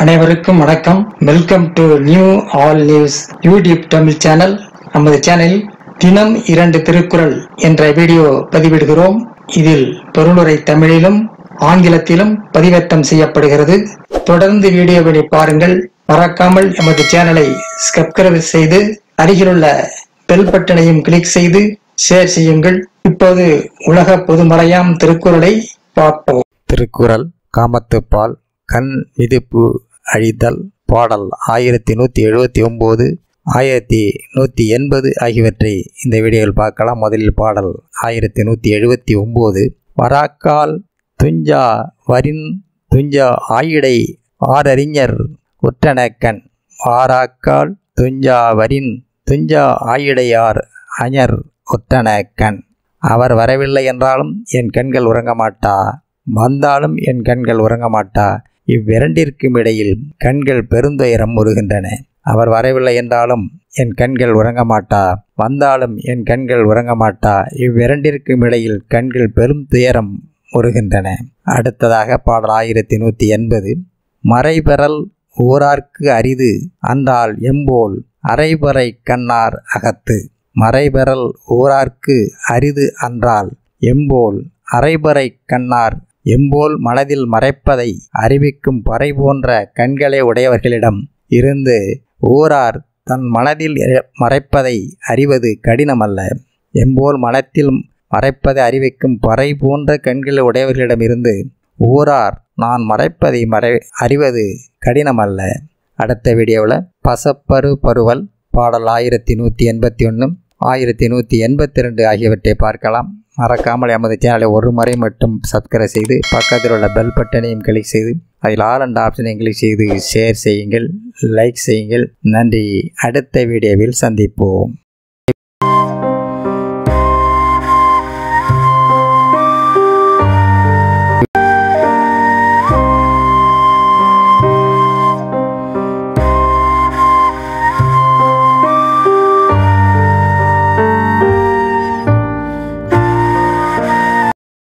அனைவருக்கும் வணக்கம் welcome to new all news YouTube Tamil channel நமது சேனலில் தினம் இரண்டு திருக்குறள் என்ற வீடியோ பதிவிடுகிறோம் இதில் பொருளுரை தமிழிலும் ஆங்கிலத்திலும் பதிவேற்றம் செய்யப்படுகிறது தொடர்ந்து வீடியோவினை பாருங்கள் மறக்காமல் எமது சேனலை சப்ஸ்கிரைப் செய்து அருகிலுள்ள பெல் பட்டனையும் கிளிக் செய்து ஷேர் செய்யுங்கள் இப்போது உலக பொதுமறையாம் திருக்குறளை பார்ப்போம் திருக்குறள் காமத்துப்பால் கண் மிதிப்பு அழித்தல் பாடல் ஆயிரத்தி நூற்றி எழுபத்தி ஒம்பது ஆயிரத்தி நூற்றி எண்பது ஆகியவற்றை இந்த வீடியோவில் பார்க்கலாம் முதலில் பாடல் ஆயிரத்தி நூற்றி எழுபத்தி ஒம்பது வராக்கால் துஞ்சா வரின் துஞ்சா ஆயிடை ஆரறிஞர் உற்றனக்கண் வாராக்கால் துஞ்சா வரின் துஞ்சா ஆயிடையார் அஞர் ஒத்தனக்கண் அவர் வரவில்லை என்றாலும் என் கண்கள் உறங்க மாட்டா வந்தாலும் என் கண்கள் உறங்க மாட்டா இவ்விரண்டிற்கும் இடையில் கண்கள் பெருந்துயரம் உருகின்றன அவர் வரவில்லை என்றாலும் என் கண்கள் உறங்க மாட்டா வந்தாலும் என் கண்கள் உறங்க மாட்டா இவ்விரண்டிற்கும் இடையில் கண்கள் பெரும் துயரம் உருகின்றன அடுத்ததாக பாடல் ஆயிரத்தி நூற்றி எண்பது மறைபெறல் ஊரார்க்கு அரிது அன்றால் எம்போல் அரைபறை கண்ணார் அகத்து மறைபெறல் ஊரார்க்கு அரிது அன்றால் எம்போல் அரைபறை கண்ணார் எம்போல் மனதில் மறைப்பதை அறிவிக்கும் பறை போன்ற கண்களை உடையவர்களிடம் இருந்து ஊரார் தன் மனதில் மறைப்பதை அறிவது கடினமல்ல எம்போல் மனத்தில் மறைப்பதை அறிவிக்கும் பறை போன்ற கண்களை உடையவர்களிடமிருந்து ஊரார் நான் மறைப்பதை மறை அறிவது கடினமல்ல அடுத்த வீடியோவில் பசப்பரு பருவல் பாடல் ஆயிரத்தி நூற்றி எண்பத்தி ஒன்று ஆயிரத்தி நூற்றி எண்பத்தி ரெண்டு ஆகியவற்றை பார்க்கலாம் மறக்காமல் எமது சேனலை ஒரு முறை மட்டும் சப்ஸ்கிரைப் செய்து பக்கத்தில் உள்ள பெல் பட்டனையும் கிளிக் செய்து அதில் ஆல் அண்ட் ஆப்ஷனையும் கிளிக் செய்து ஷேர் செய்யுங்கள் லைக் செய்யுங்கள் நன்றி அடுத்த வீடியோவில் சந்திப்போம்